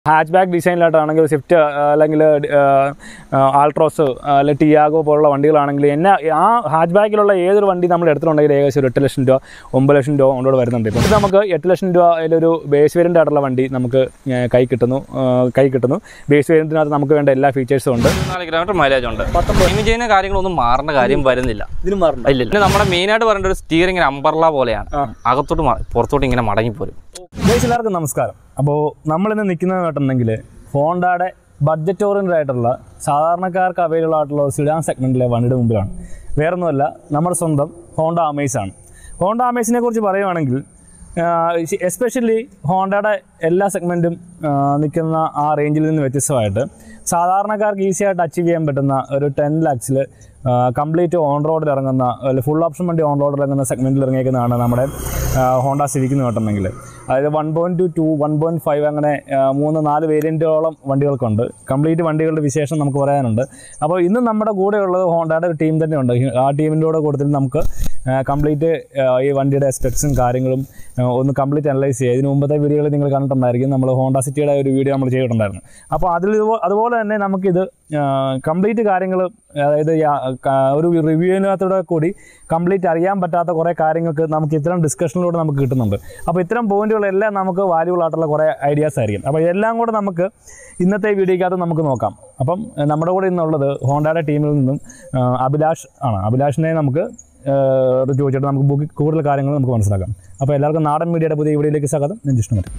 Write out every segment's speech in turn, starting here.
Hatch back ഡിസൈനിലായിട്ടാണെങ്കിൽ Swift അല്ലെങ്കിൽ ആൾട്രോസ് അല്ലെങ്കിൽ Tiago പോലുള്ള വണ്ടികളാണെങ്കിൽ എന്നെ ആ ഹാച്ച് ബാക്കിലുള്ള ഏതൊരു വണ്ടി നമ്മൾ എടുത്തിട്ടുണ്ടെങ്കിൽ ഏകദേശം ഒരു എട്ട് ലക്ഷം രൂപ ഒമ്പത് ലക്ഷം രൂപ കൊണ്ടോട് വരുന്നുണ്ട് ഇപ്പം ഇത് നമുക്ക് എട്ട് ലക്ഷം രൂപ അതിലൊരു ബേസ് വേരിയൻ്റ് ആയിട്ടുള്ള വണ്ടി നമുക്ക് ഏഹ്, കൈ കിട്ടുന്നു ഏഹ്, കൈ കിട്ടുന്നു ബേസ് വേരിയൻറ്റിനകത്ത് നമുക്ക് വേണ്ട എല്ലാ ഫീച്ചേഴ്സും ഉണ്ട് നാല് കിലോമീറ്റർ മൈലേജ് ഉണ്ട് ഇനി ചെയ്യുന്ന കാര്യങ്ങളൊന്നും മാറേണ്ട കാര്യം വരുന്നില്ല ഇതിന് മാറുന്നു ഇല്ല പിന്നെ നമ്മുടെ മെയിനായിട്ട് പറയേണ്ട ഒരു സ്റ്റിയറിംഗ് അമ്പർല പോലെയാണ് അകത്തോട്ട് മ- പുറത്തോട്ട് ഇങ്ങനെ മടങ്ങിപ്പോരും ഗൈസ് എല്ലാവർക്കും നമസ്കാരം അപ്പോൾ നമ്മളിന്ന് നിൽക്കുന്നത് കേട്ടിട്ടുണ്ടെങ്കിൽ ഹോണ്ടയുടെ ബഡ്ജറ്റ് ഓറിയൻറ്റഡ് ആയിട്ടുള്ള സാധാരണക്കാർക്ക് അവൈലബിൾ ആയിട്ടുള്ള ഒരു സിഡാൻ സെഗ്മെൻറ്റിലെ വണ്ടിയുടെ മുമ്പിലാണ് വേറൊന്നുമല്ല നമ്മുടെ സ്വന്തം ഹോണ്ട അമേസ് ആണ് ഹോണ്ട അമേസിനെ കുറിച്ച് പറയുവാണെങ്കിൽ എസ്പെഷ്യലി ഹോണ്ടയുടെ എല്ലാ സെഗ്മെൻറ്റും നിൽക്കുന്ന ആ റേഞ്ചിൽ നിന്ന് വ്യത്യസ്തമായിട്ട് സാധാരണക്കാർക്ക് ഈസി ആയിട്ട് അച്ചീവ് ചെയ്യാൻ പറ്റുന്ന ഒരു ടെൻ ലാക്സിൽ കംപ്ലീറ്റ് ഓൺ റോഡിൽ ഇറങ്ങുന്ന ഫുൾ ഓപ്ഷൻ വണ്ടി ഓൺ റോഡിൽ ഇറങ്ങുന്ന സെഗ്മെൻറ്റിൽ ഇറങ്ങിയേക്കുന്നതാണ് നമ്മുടെ ആ, ഹോണ്ട സിവിക്ക് എന്ന് കേട്ടിട്ടുണ്ടെങ്കിൽ അതായത് one point two two one point five അങ്ങനെ ആ, മൂന്ന് നാല് വേരിയൻറ്റോളം വണ്ടികൾക്കുണ്ട് കംപ്ലീറ്റ് വണ്ടികളുടെ വിശേഷം നമുക്ക് പറയാനുണ്ട് അപ്പോൾ ഇന്ന് നമ്മുടെ കൂടെയുള്ളത് ഹോണ്ടയുടെ ഒരു ടീം തന്നെയുണ്ട് ആ ടീമിൻ്റെ കൂടെ കൊടുത്തിട്ട് നമുക്ക് കംപ്ലീറ്റ് ഈ വണ്ടിയുടെ സ്പെക്സും കാര്യങ്ങളും ആ, ഒന്ന് കംപ്ലീറ്റ് അനലൈസ് ചെയ്യുക ഇതിന് മുമ്പത്തെ വീഡിയോകൾ നിങ്ങൾ കണ്ടിട്ടുണ്ടായിരിക്കും നമ്മൾ ഹോണ്ട സിറ്റിയുടെ ഒരു വീഡിയോ നമ്മൾ ചെയ്തിട്ടുണ്ടായിരുന്നു അപ്പോൾ അതിൽ ഇതുപോ- അതുപോലെ തന്നെ നമുക്കിത് കംപ്ലീറ്റ് കാര്യങ്ങൾ അതായത് യാ- ക- ഒരു റിവ്യൂവിനകത്തൂടെ കൂടി കംപ്ലീറ്റ് അറിയാൻ പറ്റാത്ത കുറേ കാര്യങ്ങൾക്ക് നമുക്ക് ഇത്തരം ഡിസ്കഷനിലൂടെ നമുക്ക് കിട്ടുന്നുണ്ട് അപ്പോൾ ഇത്തരം പോയിന്റുകളെല്ലാം നമുക്ക് വാല്യൂബിൾ ആയിട്ടുള്ള കുറേ ഐഡിയാസ് ആയിരിക്കും അപ്പോൾ ഇതെല്ലാം കൂടെ നമുക്ക് ഇന്നത്തെ വീഡിയോക്കകത്ത് നമുക്ക് നോക്കാം അപ്പം ഏഹ്, നമ്മുടെ കൂടെ ഇന്നുള്ളത് ഹോണ്ടയുടെ ടീമിൽ നിന്നും ഏഹ്, അഭിലാഷ് ആണ് അഭിലാഷിനെ നമുക്ക് ഏഹ്, ചോദിച്ചിട്ട് നമുക്ക് ബുക്ക് കൂടുതൽ കാര്യങ്ങൾ നമുക്ക് മനസ്സിലാക്കാം അപ്പോൾ എല്ലാവർക്കും നാടൻ മീഡിയയുടെ പുതിയ വീഡിയോയിലേക്ക് സ്വാഗതം ഞാൻ ജിഷ്ണു മതി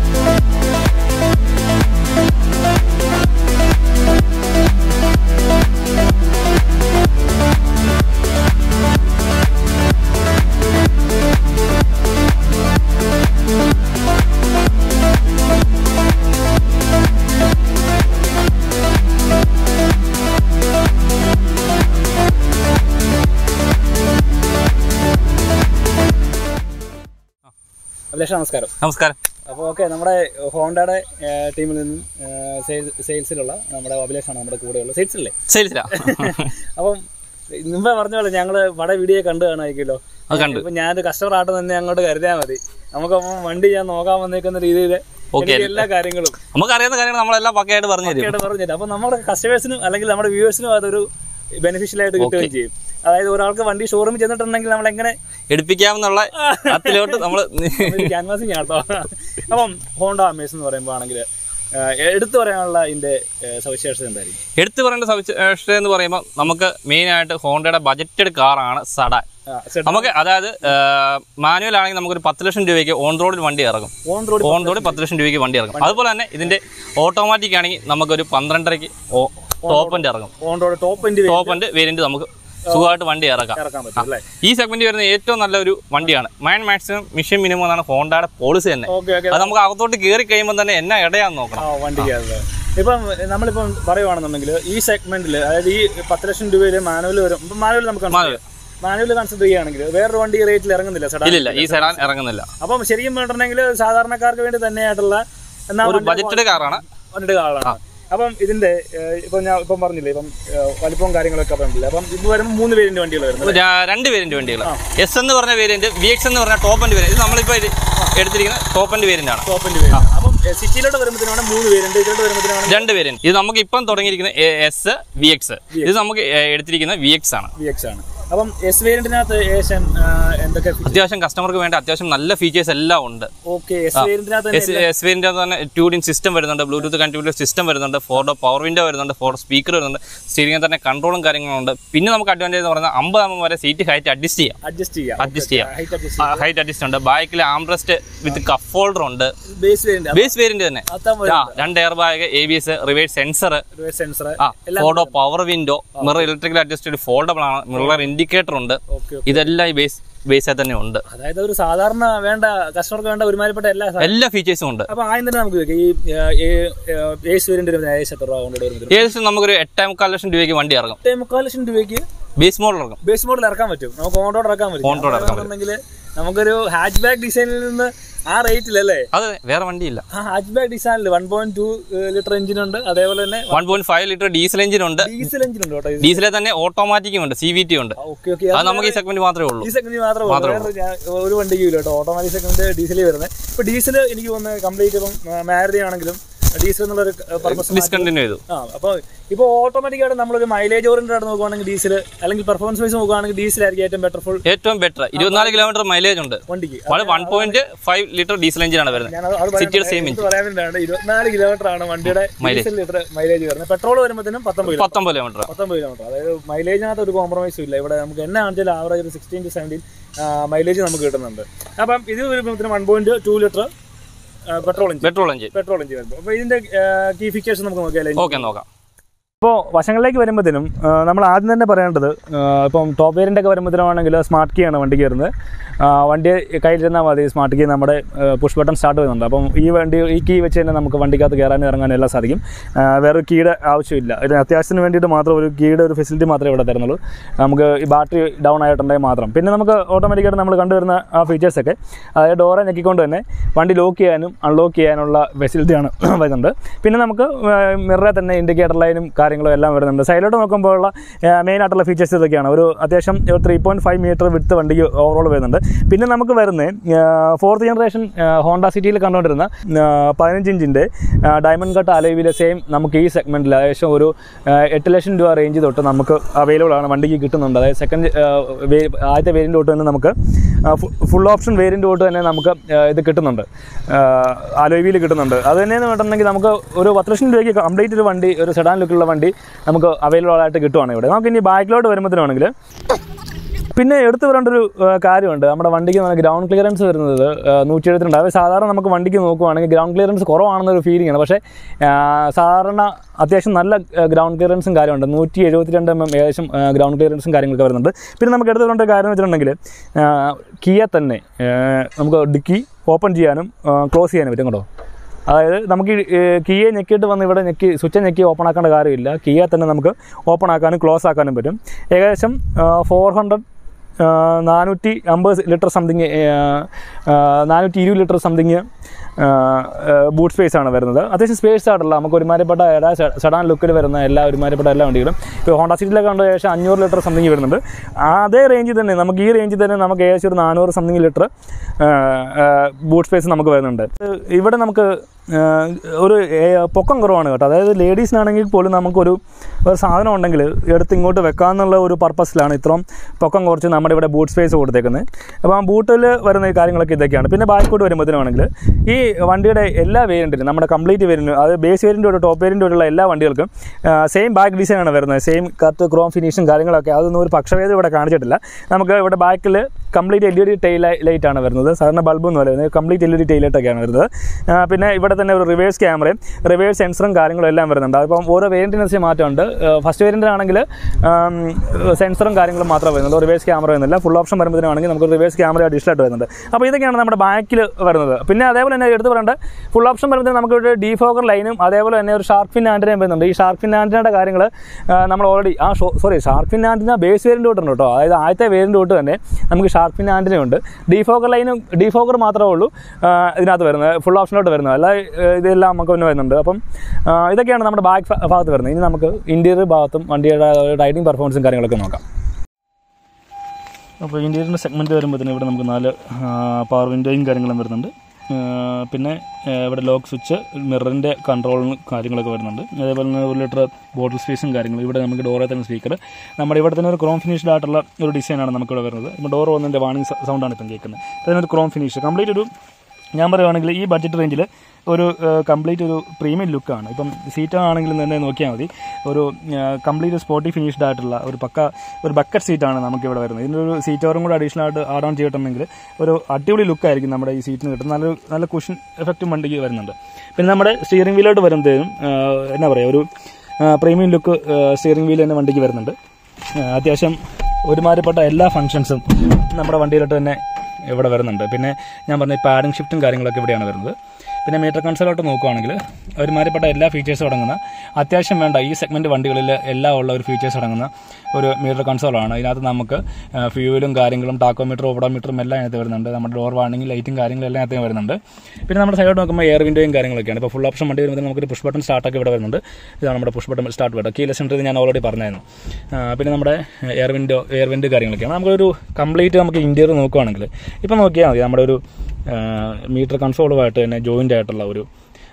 അഭിലാഷ് നമസ്കാരം നമസ്കാരം അപ്പോൾ ഓക്കെ നമ്മുടെ ഹോണ്ടയുടെ ടീമിൽ നിന്നും സെയിൽസിലുള്ള നമ്മുടെ അഭിലാഷാണ് നമ്മുടെ കൂടെയുള്ള സെയിൽസില്ലേ ശരിച്ചില്ല അപ്പം മുമ്പേ പറഞ്ഞ പോലെ ഞങ്ങൾ വട വീഡിയോ കണ്ടു കാണാമായിരിക്കുമല്ലോ അത് കണ്ടു ഇപ്പൊ ഞാനൊരു കസ്റ്റമർ ആയിട്ട് തന്നെ അങ്ങോട്ട് കരുതിയാൽ മതി നമുക്കപ്പം വണ്ടി ഞാൻ നോക്കാൻ വന്നേക്കുന്ന രീതിയിൽ Okay. എല്ലാ കാര്യങ്ങളും നമുക്ക് അറിയുന്ന കാര്യങ്ങൾ നമ്മളെല്ലാം പക്കയായിട്ട് പറഞ്ഞു തരും കേട്ട് പറഞ്ഞിട്ട് അപ്പൊ നമ്മുടെ കസ്റ്റമേഴ്സിനും അല്ലെങ്കിൽ നമ്മുടെ വ്യൂവേഴ്സിനും അതൊരു ബെനിഫിഷ്യൽ ആയിട്ട് കിട്ടുകയും ചെയ്യും അതായത് ഒരാൾക്ക് വണ്ടി ഷോറൂമിൽ ചെന്നിട്ടുണ്ടെങ്കിൽ നമ്മൾ എങ്ങനെ എടുപ്പിക്കാമെന്നുള്ള അതിലോട്ട് നമ്മൾ ക്യാൻവാസിങ് ആട്ടോ അപ്പം ഹോണ്ട അമേസ് എന്ന് പറയുമ്പോൾ ആണെങ്കിൽ എടുത്തു പറയാനുള്ള ഇതിന്റെ ഏഹ്, സവിശേഷത എന്തായിരിക്കും എടുത്തു പറയേണ്ട സവിശേഷത എന്ന് പറയുമ്പോൾ നമുക്ക് മെയിനായിട്ട് ഹോണ്ടയുടെ ബജറ്റഡ് കാറാണ് സഡാൻ ആ, സെറ്റ് നമുക്ക് അതായത് മാനുവൽ ആണെങ്കിൽ നമുക്കൊരു പത്ത് ലക്ഷം രൂപയ്ക്ക് ഓൺ റോഡിൽ വണ്ടി ഇറങ്ങും ഓൺ റോഡ് ഓൺ റോഡിൽ പത്ത് ലക്ഷം രൂപയ്ക്ക് വണ്ടി ഇറങ്ങും അതുപോലെ തന്നെ ഇതിന്റെ ഓട്ടോമാറ്റിക് ആണെങ്കിൽ നമുക്കൊരു പന്ത്രണ്ടരയ്ക്ക് ടോപ്പ് എൻഡ് ഇറങ്ങും on road top end top end variant നമുക്ക് സുഖമായിട്ട് വണ്ടി ഇറക്കാം ഇറക്കാൻ പറ്റും അല്ലേ ഈ സെഗ്മെന്റ് വരുന്ന ഏറ്റവും നല്ലൊരു വണ്ടിയാണ് മൈൻ മാക്സിമം മിഷൻ മിനിമം എന്നാണ് ഹോണ്ടയുടെ പോളിസി തന്നെ ഓക്കെ ഓക്കെ അത് നമുക്ക് അകത്തോട്ട് കയറി കഴിയുമ്പോൾ തന്നെ എന്നാ ഇടയാന്ന് നോക്കണം ആ വണ്ടിക്കകത്ത് ഇപ്പം നമ്മളിപ്പം പറയുവാണെന്നുണ്ടെങ്കിൽ ഈ സെഗ്മെന്റിൽ അതായത് ഈ പത്ത് ലക്ഷം രൂപയിൽ മാനുവൽ വരും ഇപ്പം മാനുവൽ നമുക്ക് മാനുവൽ കൺസിഡർ ചെയ്യുകയാണെങ്കിൽ വേറൊരു വണ്ടി റേറ്റിൽ ഇറങ്ങുന്നില്ല സഡാ ഇല്ലില്ല ഈ സെഡാൻ ഇറങ്ങുന്നില്ല അപ്പം ശരിക്കും പറഞ്ഞിട്ടുണ്ടെങ്കിൽ സാധാരണക്കാർക്ക് വേണ്ടി തന്നെയായിട്ടുള്ള എന്നാ ഒരു വണ്ടി ബജറ്റഡ് കാറാണ് വണ്ടിയുടെ ആളാണ് അപ്പം ഇതിന്റെ ഏഹ്, ഇപ്പം ഞാൻ ഇപ്പം പറഞ്ഞില്ലേ ഇപ്പം ഏഹ്, വലിപ്പവും കാര്യങ്ങളൊക്കെ പറഞ്ഞില്ലേ അപ്പം ഇത് വരുമ്പോൾ മൂന്ന് പേരിന്റെ വണ്ടികൾ വരുന്നത് ര- രണ്ട് വേരിയന്റ് വണ്ടികൾ എസ് എന്ന് പറഞ്ഞ വേരിയന്റ് വി എക്സ് എന്ന് പറഞ്ഞ ടോപ്പ് എൻഡ് വേരിയന്റ് ഇത് നമ്മളിപ്പോ ഇത് എടുത്തിരിക്കുന്ന ടോപ്പ് എൻഡ് വേരിയന്റ് ആണ് ടോപ്പിന്റെ പേര് അപ്പം സിറ്റിയിലോട്ട് വരുമ്പോഴത്തേനാണ് മൂന്ന് പേരുണ്ട് ഇതിലോട്ട് വരുമ്പോഴത്തേനാണ് രണ്ട് വേരിയന്റ് ഇത് നമുക്ക് ഇപ്പം തുടങ്ങിയിരിക്കുന്ന എസ് വി എക്സ് ഇത് നമുക്ക് ഏ, എടുത്തിരിക്കുന്ന വി എക്സ് ആണ് വി എക്സ് ആണ് അപ്പം എസ് വേരിയന്റിനകത്ത് ഏകദേശം ആ, എന്തൊക്കെ അത്യാവശ്യം കസ്റ്റമർക്ക് വേണ്ട അത്യാവശ്യം നല്ല ഫീച്ചേഴ്സ് എല്ലാം ഉണ്ട് ഓക്കെ എസ് വേരിയന്റിനകത്ത് എസ് എസ് വേരിയന്റ് തന്നെ ടു ഡിൻ സിസ്റ്റം വരുന്നുണ്ട് ബ്ലൂടൂത്ത് കണക്ടിവിറ്റി സിസ്റ്റം വരുന്നുണ്ട് ഫോർ ഡോ പവർ വിൻഡോ വരുന്നുണ്ട് ഫോർ സ്പീക്കർ വരുന്നുണ്ട് സ്റ്റീരിംഗിൽ തന്നെ കൺട്രോളും കാര്യങ്ങളുണ്ട് പിന്നെ നമുക്ക് അഡ്വാൻറ്റേജ് എന്ന് പറഞ്ഞാൽ അമ്പത് എം വരെ സീറ്റ് ഹൈറ്റ് അഡ്ജസ്റ്റ് ചെയ്യാം അഡ്ജസ്റ്റ് ചെയ്യാം അഡ്ജസ്റ്റ് ചെയ്യാം ഹൈറ്റ് അഡ്ജസ്റ്റ് ഹൈറ്റ് അഡ്ജസ്റ്റ് ഉണ്ട് ബാക്കിൽ ആംബ്രസ്റ്റ് വിത്ത് കഫ് ഹോൾഡർ ഉണ്ട് ബേസ് വേരിയന്റ് ബേസ് വേരിയന്റ് തന്നെ അത്താൻ ആ രണ്ട് airbag A B S reverse sensor sensor ആ four door power window mirror electrical adjusted foldable ആണ് മിറർ ഇൻഡിക്കേറ്റർ ഉണ്ട് ഓക്കെ ഇതെല്ലാം ഈ ബേസ് ബേസിൽ തന്നെ ഉണ്ട് അതായത് ഒരു സാധാരണ വേണ്ട കസ്റ്റമർക്ക് വേണ്ട ഒരുമാതിരിപ്പെട്ട എല്ലാ സാധനം എല്ലാ ഫീച്ചേഴ്സും ഉണ്ട് അപ്പൊ ആദ്യം തന്നെ നമുക്ക് ചോദിക്കാം. ഈ ബേസ് വേരിയന്റ് ഏകദേശം എത്ര രൂപ കൊണ്ട് വരുന്നത് ഏകദേശം നമുക്കൊരു എട്ടേ മുക്കാൽ ലക്ഷം രൂപയ്ക്ക് വണ്ടി ഇറങ്ങും എട്ടേ മുക്കാൽ ലക്ഷം രൂപയ്ക്ക് ബേസ് മോഡൽ ഇറങ്ങും ബേസ് മോഡൽ ഇറക്കാൻ പറ്റും നമുക്ക് ഓൺ റോഡ് ഇറക്കാൻ പറ്റും On road ഇറക്കാൻ ഉണ്ടെങ്കിൽ നമുക്കൊരു ഹാച്ച് ബാക്ക് ഡിസൈനിൽ നിന്ന് ആ റേറ്റിലല്ലേ അത് വേറെ വണ്ടിയില്ല ആ ഹാച്ച് ബാക്ക് ഡിസൈനിൽ one point two litre engine ഉണ്ട് അതേപോലെ തന്നെ one point five litre diesel engine ഉണ്ട് ഡീസൽ എഞ്ചിൻ ഉണ്ട് കേട്ടോ ഡീസലിൽ തന്നെ ഓട്ടോമാറ്റിക്കും ഉണ്ട് സി വി ടി ഉണ്ട് ഓക്കെ ഓക്കെ അത് നമുക്ക് ഈ സെഗ്മെന്റ് മാത്രമേ ഉള്ളൂ ഈ സെക്കൻഡ് മാത്രമേ ഉള്ളൂ. വേറെ ഞാൻ- ഒരു വണ്ടിക്കും ഇല്ല കേട്ടോ ഓട്ടോമാറ്റിക് സെക്കൻഡ് ഡീസൽ വരുന്നത് ഇപ്പൊ ഡീസൽ എനിക്ക് തോന്നുന്നത് കംപ്ലീറ്റ് ഇപ്പം മാരുതി ആണെങ്കിലും ഡീസൽ എന്നുള്ളൊരു പർപ്പസ് ഡിസ്കണ്ടിന്യൂ ചെയ്തു ആ അപ്പോൾ ഇപ്പോൾ ഓട്ടോമാറ്റിക്കായിട്ട് നമ്മളൊരു മൈലേജ് ഓറിയൻറ്റഡ് ആയിട്ട് നോക്കുവാണെങ്കിൽ ഡീസൽ അല്ലെങ്കിൽ പെർഫോമൻസ് വൈസ് നോക്കുവാണെങ്കിൽ ഡീസലായിരിക്കും ഏറ്റവും ബെറ്റർ ഫുൾ ഏറ്റവും ബെറ്റർ ഇരുപത്തിനാല് കിലോമീറ്റർ മൈലേജ് ഉണ്ട് വണ്ടിക്ക് വളരെ one point five litre diesel എഞ്ചിനാണ് വരുന്നത് ഞാൻ അത് പറയാൻ സിറ്റിയുടെ സെയിം എടുത്ത് പറയാൻ വേണ്ടിയാണ് ഇരുപത്തിനാല് കിലോമീറ്റർ ആണ് വണ്ടിയുടെ ഡീസൽ ലിറ്റർ മൈലേജ് വരുന്നത് പെട്രോൾ വരുമ്പോഴത്തേനും പത്തൊമ്പത് കിലോ പത്തൊമ്പത് കിലോമീറ്റർ പത്തൊമ്പത് കിലോമീറ്റർ അതായത് മൈലേജിനകത്ത് ഒരു കോംപ്രമൈസും ഇല്ല ഇവിടെ നമുക്ക് എന്നെ ആണെങ്കിലും ആവറേജ് ഒരു സിക്സ്റ്റീൻ ടു സെവൻറ്റീൻ മൈലേജ് നമുക്ക് കിട്ടുന്നുണ്ട് അപ്പം ഇത് വരുമ്പോഴത്തേനും one point two litre petrol engine petrol engine petrol engine വരുമ്പോൾ അപ്പോൾ ഇതിന്റെ കീ ഫീച്ചേഴ്സ് നമുക്ക് നോക്കിയാലേ ഓക്കെ നോക്കാം ഇപ്പോൾ വശങ്ങളിലേക്ക് വരുമ്പോഴത്തേനും ആ, നമ്മൾ ആദ്യം തന്നെ പറയേണ്ടത് ആ, ഇപ്പം ടോപ്പ് വേരിയൻ്റ് ഒക്കെ വരുമ്പോഴത്തേനാണെങ്കിൽ സ്മാർട്ട് കീ ആണ് വണ്ടിക്ക് വരുന്നത് ആ, വണ്ടി കയ്യിലിരുന്നാൽ മതി സ്മാർട്ട് കീ നമ്മുടെ പുഷ് ബട്ടൺ സ്റ്റാർട്ട് ചെയ്യുന്നുണ്ട് അപ്പം ഈ വണ്ടി ഈ കീ വെച്ച് തന്നെ നമുക്ക് വണ്ടിക്കകത്ത് കയറാനും ഇറങ്ങാനും എല്ലാം സാധിക്കും ആ, വേറെ കീയുടെ ആവശ്യമില്ല ഇതിന് അത്യാവശ്യത്തിന് വേണ്ടിയിട്ട് മാത്രം ഒരു കീയുടെ ഒരു ഫെസിലിറ്റി മാത്രമേ ഇവിടെ തരുന്നുള്ളൂ നമുക്ക് ഈ ബാറ്ററി ഡൗൺ ആയിട്ടുണ്ടെങ്കിൽ മാത്രം പിന്നെ നമുക്ക് ഓട്ടോമാറ്റിക്കായിട്ട് നമ്മൾ കണ്ടുവരുന്ന ആ ഫീച്ചേഴ്സൊക്കെ അതായത് ഡോറെ ഞെക്കിക്കൊണ്ട് തന്നെ വണ്ടി ലോക്ക് ചെയ്യാനും അൺലോക്ക് ചെയ്യാനുള്ള ഫെസിലിറ്റിയാണ് വരുന്നുണ്ട് പിന്നെ നമുക്ക് മിററെ തന്നെ ഇൻഡിക്കേറ്റർ ലൈനും കാര്യങ്ങളും എല്ലാം വരുന്നുണ്ട് സൈഡിലോട്ട് നോക്കുമ്പോഴുള്ള മെയിൻ ആയിട്ടുള്ള ഫീച്ചേഴ്സ് ഇതൊക്കെയാണ് ഒരു അത്യാവശ്യം ഒരു ത്രീ പോയിൻറ്റ് ഫൈവ് മീറ്റർ വിടുത്ത് വണ്ടിക്ക് ഓവറോൾ വരുന്നുണ്ട് പിന്നെ നമുക്ക് വരുന്നത് ഫോർത്ത് ജനറേഷൻ ഹോണ്ട സിറ്റിയിൽ കണ്ടുകൊണ്ടിരുന്ന പതിനഞ്ച് ഇഞ്ചിൻ്റെ ഡയമണ്ട് കട്ട് അലവിലെ സെയിം നമുക്ക് ഈ സെഗ്മെൻറ്റിൽ ഏകദേശം ഒരു ആ, എട്ട് ലക്ഷം രൂപ റേഞ്ച് തൊട്ട് നമുക്ക് അവൈലബിൾ ആണ് വണ്ടിക്ക് കിട്ടുന്നുണ്ട് അതായത് സെക്കൻഡ് ആദ്യത്തെ വേരിയൻ്റ് തൊട്ട് തന്നെ നമുക്ക് ഫുൾ ഓപ്ഷൻ വേരിയൻ്റ് തൊട്ട് തന്നെ നമുക്ക് ആ, ഇത് കിട്ടുന്നുണ്ട് അലോവിയിൽ കിട്ടുന്നുണ്ട് അത് തന്നെയെന്ന് വേണമെങ്കിൽ നമുക്ക് ഒരു പത്ത് ലക്ഷം രൂപയ്ക്ക് കംപ്ലീറ്റ് ഒരു വണ്ടി ഒരു സെഡാൻ ലുക്കിലുള്ള വണ്ടി നമുക്ക് അവൈലബിൾ ആയിട്ട് കിട്ടുവാണ് ഇവിടെ നമുക്ക് ഇനി ബാക്കിലോട്ട് വരുമ്പോഴത്തേനാണെങ്കിൽ പിന്നെ എടുത്തു പറയേണ്ട ഒരു ആ, കാര്യമുണ്ട് നമ്മുടെ വണ്ടിക്ക് നല്ല ഗ്രൗണ്ട് ക്ലിയറൻസ് വരുന്നത് നൂറ്റി എഴുപത്തിരണ്ട് അത് സാധാരണ നമുക്ക് വണ്ടിക്ക് നോക്കുവാണെങ്കിൽ ഗ്രൗണ്ട് ക്ലിയറൻസ് കുറവാണെന്നൊരു ഫീലിംഗ് ആണ് പക്ഷേ ആ, സാധാരണ അത്യാവശ്യം നല്ല ഗ്രൗണ്ട് ക്ലിയറൻസും കാര്യമുണ്ട് നൂറ്റി എഴുപത്തിരണ്ട് എം എം ഏകദേശം ഗ്രൗണ്ട് ക്ലിയറൻസും കാര്യങ്ങളൊക്കെ വരുന്നുണ്ട് പിന്നെ നമുക്ക് എടുത്തു പറയേണ്ട ഒരു കാര്യം എന്ന് വെച്ചിട്ടുണ്ടെങ്കിൽ കിയ തന്നെ ആ, നമുക്ക് ഡിക്കി ഓപ്പൺ ചെയ്യാനും ക്ലോസ് ചെയ്യാനും പറ്റും കേട്ടോ അതായത് നമുക്ക് ഈ കീയെ ഞെക്കിയിട്ട് വന്ന് ഇവിടെ ഞെക്കി സ്വിച്ച് ഞെക്കി ഓപ്പൺ ആക്കേണ്ട കാര്യമില്ല കീയെ തന്നെ നമുക്ക് ഓപ്പൺ ആക്കാനും ക്ലോസ് ആക്കാനും പറ്റും ഏകദേശം ഫോർ ഹൺഡ്രഡ് നാനൂറ്റി അമ്പത് ലിറ്റർ സംതിങ് നാനൂറ്റി ഇരുപത് ലിറ്റർ സംതിങ് ബൂട്ട് സ്പേസ് ആണ് വരുന്നത് അത്യാവശ്യം സ്പേസ് ആയിട്ടുള്ള നമുക്ക് ഒരുമാതിരിപ്പെട്ട എല്ലാ സഡാൻ ലുക്കിൽ വരുന്ന എല്ലാ ഒരുമാതിരിപ്പെട്ട എല്ലാ വണ്ടികളും ഇപ്പോൾ ഹോണ്ട സിറ്റിയിലൊക്കെ കണ്ട് ഏകദേശം അഞ്ഞൂറ് ലിറ്റർ സംതിങ് വരുന്നുണ്ട് അതേ റേഞ്ചിൽ തന്നെ നമുക്ക് ഈ റേഞ്ചിൽ തന്നെ നമുക്ക് ഏകദേശം ഒരു നാനൂറ് സംതിങ് ലിറ്റർ ബൂട്ട് സ്പേസ് നമുക്ക് വരുന്നുണ്ട് ഇവിടെ നമുക്ക് ആ, ഒരു ഏ, പൊക്കം കുറവാണ് കേട്ടോ അതായത് ലേഡീസിനാണെങ്കിൽ പോലും നമുക്കൊരു ഒരു സാധനം ഉണ്ടെങ്കിൽ എടുത്ത് ഇങ്ങോട്ട് വെക്കാമെന്നുള്ള ഒരു പർപ്പസിലാണ് ഇത്രയും പൊക്കം കുറച്ച് നമ്മുടെ ഇവിടെ ബൂട്ട് സ്പേസ് കൊടുത്തേക്കുന്നത് അപ്പോൾ ആ ബൂട്ടിൽ വരുന്ന ഈ കാര്യങ്ങളൊക്കെ ഇതൊക്കെയാണ് പിന്നെ ബാക്കോട്ട് വരുമ്പോഴത്തേനാണെങ്കിൽ ഈ വണ്ടിയുടെ എല്ലാ വേരിയൻറ്റിനും നമ്മുടെ കംപ്ലീറ്റ് വേരിയൻറ്റ് അത് ബേസ് വേരിയൻ്റ് തൊട്ട് ടോപ്പ് വേരിയൻ്റ് തൊട്ടുള്ള എല്ലാ വണ്ടികൾക്കും സെയിം ബാക്ക് ഡിസൈനാണ് വരുന്നത് സെയിം കത്ത് ക്രോം ഫിനിഷും കാര്യങ്ങളൊക്കെ അതൊന്നും ഒരു പക്ഷഭേദം ഇവിടെ കാണിച്ചിട്ടില്ല നമുക്ക് ഇവിടെ ബാക്കിൽ complete L E D tail light ആണ് വരുന്നത് സാധാരണ ബൾബൊന്നും അല്ല വരുന്നത് കംപ്ലീറ്റ് എൽ ഇ ഡി ടൈലൈറ്റൊക്കെയാണ് വരുന്നത് ആ, പിന്നെ ഇവിടെ തന്നെ ഒരു റിവേഴ്സ് ക്യാമറയും റിവേഴ്സ് സെൻസറും കാര്യങ്ങളും എല്ലാം വരുന്നുണ്ട് അതിപ്പം ഓരോ വേരിയൻറ്റിനനുസരിച്ച് മാറ്റമുണ്ട് ഫസ്റ്റ് വേരിയൻറ്റിനാണെങ്കിൽ സെൻസറും കാര്യങ്ങളും മാത്രമേ വരുന്നുള്ളൂ റിവേഴ്സ് ക്യാമറ വരുന്നില്ല ഫുൾ ഓപ്ഷൻ വരുമ്പോഴാണെങ്കിൽ നമുക്ക് റിവേഴ്സ് ക്യാമറ അഡീഷണൽ ആയിട്ട് വരുന്നുണ്ട് അപ്പോൾ ഇതൊക്കെയാണ് നമ്മുടെ ബാക്കിൽ വരുന്നത് പിന്നെ അതേപോലെ തന്നെ എടുത്ത് പറയേണ്ട ഫുൾ ഓപ്ഷൻ വരുമ്പോൾ നമുക്ക് ഒരു ഡിഫോക്കർ ലൈനും അതേപോലെ തന്നെ ഒരു ഷാർക്ക് ഫിൻ ആൻറ്റിനയും വരുന്നുണ്ട് ഈ ഷാർക്ക് ഫിൻ ആൻറ്റിനയുടെ കാര്യങ്ങൾ നമ്മൾ ഓൾറെഡി ആ show sorry shark fin antenna base variant തൊട്ടുണ്ട് കേട്ടോ അതായത് ആദ്യത്തെ വേരിയൻ്റ് തൊട്ട് തന്നെ നമുക്ക് ഷാർക്ക് ഫിൻ ആൻറ്റിന ഉണ്ട് ഡിഫോക്കർ ലൈനും ഡിഫോക്കർ മാത്രമേ ഉള്ളൂ ആ, ഇതിനകത്ത് വരുന്നത് ഫുൾ ഓപ്ഷനിലോട്ട് വരുന്നത് അല്ല ഏഹ്, ഇതെല്ലാം നമുക്ക് പിന്നെ വരുന്നുണ്ട് അപ്പം ആ, ഇതൊക്കെയാണ് നമ്മുടെ ബാക്ക് ഭാഗത്ത് വരുന്നത് ഇനി നമുക്ക് ഇൻറ്റീരിയർ ഭാഗത്തും വണ്ടിയുടെ റൈഡിങ് പെർഫോമൻസും കാര്യങ്ങളൊക്കെ നോക്കാം അപ്പോൾ ഇൻറ്റീരിയറിൻ്റെ സെഗ്മെൻറ്റ് വരുമ്പോഴത്തേന് ഇവിടെ നമുക്ക് നാല് പവർ വിൻഡോയും കാര്യങ്ങളും വരുന്നുണ്ട് ആ, പിന്നെ ആ, ഇവിടെ ലോക്ക് സ്വിച്ച് മിററിൻ്റെ കൺട്രോളിന് കാര്യങ്ങളൊക്കെ വരുന്നുണ്ട് അതേപോലെ തന്നെ ഒരു ലിറ്റർ ബോട്ടിൽ സ്പേസും കാര്യങ്ങളും ഇവിടെ നമുക്ക് ഡോറിൽ തന്നെ സ്പീക്കർ നമ്മുടെ ഇവിടെ തന്നെ ഒരു ക്രോം ഫിനിഷ്ഡ് ആയിട്ടുള്ള ഒരു ഡിസൈനാണ് നമുക്കിവിടെ വരുന്നത് ഇപ്പോൾ ഡോർ വന്നതിൻ്റെ വാണിംഗ് സൗണ്ടാണ് ഇപ്പം കേൾക്കുന്നത് അതിനൊരു ക്രോം ഫിനിഷ് കംപ്ലീറ്റ് ഒരു ഞാൻ പറയുവാണെങ്കിൽ ഈ ബഡ്ജറ്റ് റേഞ്ചിൽ ഒരു കംപ്ലീറ്റ് ഒരു പ്രീമിയം ലുക്കാണ് ഇപ്പം സീറ്റ് ആണെങ്കിലും തന്നെ നോക്കിയാൽ മതി ഒരു കംപ്ലീറ്റ് സ്പോട്ടി ഫിനിഷ്ഡ് ആയിട്ടുള്ള ഒരു പക്ക ഒരു ബക്കറ്റ് സീറ്റാണ് നമുക്ക് ഇവിടെ വരുന്നത് ഇതിൻ്റെ ഒരു സീറ്റ് ഓവറും കൂടെ അഡീഷണൽ ആയിട്ട് ആഡ് ഓൺ ചെയ്തിട്ടുണ്ടെങ്കിൽ ഒരു അടിപൊളി ലുക്കായിരിക്കും നമ്മുടെ ഈ സീറ്റിന് കിട്ടുന്നത് നല്ല നല്ല കുഷൻ എഫക്റ്റും വണ്ടിക്ക് വരുന്നുണ്ട് പിന്നെ നമ്മുടെ സ്റ്റിയറിംഗ് വീലോട്ട് വരുമ്പോഴത്തേനും എന്നാ പറയുക ഒരു പ്രീമിയം ലുക്ക് സ്റ്റിയറിംഗ് വീൽ തന്നെ വണ്ടിക്ക് വരുന്നുണ്ട് ആ, അത്യാവശ്യം ഒരുമാതിരിപ്പെട്ട എല്ലാ ഫങ്ഷൻസും നമ്മുടെ വണ്ടിയിലോട്ട് തന്നെ ഇവിടെ വരുന്നുണ്ട് പിന്നെ ഞാൻ പറഞ്ഞ പാഡിംഗ് ഷിഫ്റ്റും കാര്യങ്ങളൊക്കെ ഇവിടെയാണ് വരുന്നത് പിന്നെ മീറ്റർ കൺസോളോട്ട് നോക്കുകയാണെങ്കിൽ ഒരുമാതിരിപ്പെട്ട എല്ലാ ഫീച്ചേഴ്സും അടങ്ങുന്ന അത്യാവശ്യം വേണ്ട ഈ സെഗ്മെൻറ്റ് വണ്ടികളിൽ എല്ലാം ഉള്ള ഒരു ഫീച്ചേഴ്സ് അടങ്ങുന്ന ഒരു മീറ്റർ കൺസോളാണ് ഇതിനകത്ത് നമുക്ക് ഫ്യൂവലും കാര്യങ്ങളും ടാക്കോമീറ്ററും ഓഡോമീറ്ററും എല്ലാം അതിനകത്ത് വരുന്നുണ്ട് നമ്മുടെ ഡോർ വാണിംഗ് ലൈറ്റും കാര്യങ്ങളും എല്ലാം അതിനകത്ത് വരുന്നുണ്ട് പിന്നെ നമ്മുടെ സൈഡോട്ട് നോക്കുമ്പോൾ എയർ വിൻഡോയും കാര്യങ്ങളൊക്കെയാണ് ഇപ്പോൾ ഫുൾ ഓപ്ഷൻ വണ്ടി വരുമ്പോൾ നമുക്കൊരു പുഷ് ബട്ടൺ സ്റ്റാർട്ടൊക്കെ ഇവിടെ വരുന്നുണ്ട് ഇതാണ് നമ്മുടെ push button start button keyless ഇത് ഞാൻ ഓൾറെഡി പറഞ്ഞായിരുന്നു ആ, പിന്നെ നമ്മുടെ എയർ വിൻഡോ എയർ വിൻഡോ കാര്യങ്ങളൊക്കെയാണ് നമുക്കൊരു കംപ്ലീറ്റ് നമുക്ക് ഇൻറ്റീരിയർ നോക്കുകയാണെങ്കിൽ ഇപ്പോൾ നോക്കിയാൽ മതി നമ്മുടെ ഒരു മീറ്റർ കൺസോളുമായിട്ട് തന്നെ ജോയിൻ്റ് ആയിട്ടുള്ള ഒരു